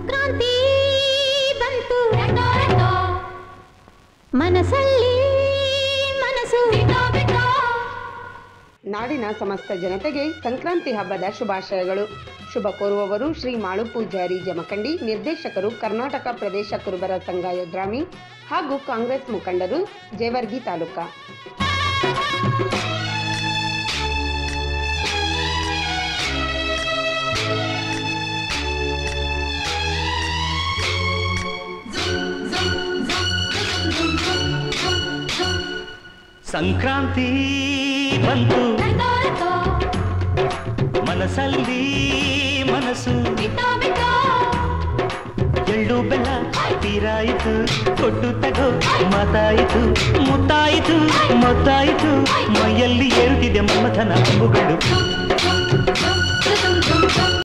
ಸಂಕ್ರಾಂತಿ ಬಂತು ಮನಸ್ಸಲ್ಲಿ ಮನಸ್ಸು ನಾಡಿನ ಸಮಸ್ತ ಜನತೆಗೆ ಸಂಕ್ರಾಂತಿ ಹಬ್ಬದ ಶುಭಾಶಯಗಳು ಶುಭ ಕೋರುವವರು ಶ್ರೀ ಮಾಳು ಪೂಜಾರಿ ಜಮಖಂಡಿ ನಿರ್ದೇಶಕರು ಕರ್ನಾಟಕ ಪ್ರದೇಶ ಕುರುಬರ ಸಂಘ ಯದ್ರಾಮಿ ಹಾಗೂ ಕಾಂಗ್ರೆಸ್ ಮುಖಂಡರು ಜೇವರ್ಗಿ ತಾಲೂಕಾ ಸಂಕ್ರಾಂತಿ ಬಂತು ಮನಸ್ಸಲ್ಲಿ ಮನಸ್ಸು ಎಳ್ಳು ಬೆಲ್ಲ ತೀರಾಯಿತು ಕೊಟ್ಟು ತಗೋ ಮಾತಾಯಿತು ಮುತ್ತಾಯಿತು ಮೊತ್ತಾಯಿತು ಮೈಯಲ್ಲಿ ಏರುತ್ತಿದೆ ಮಮಥನ ಅಂಬುಗಳು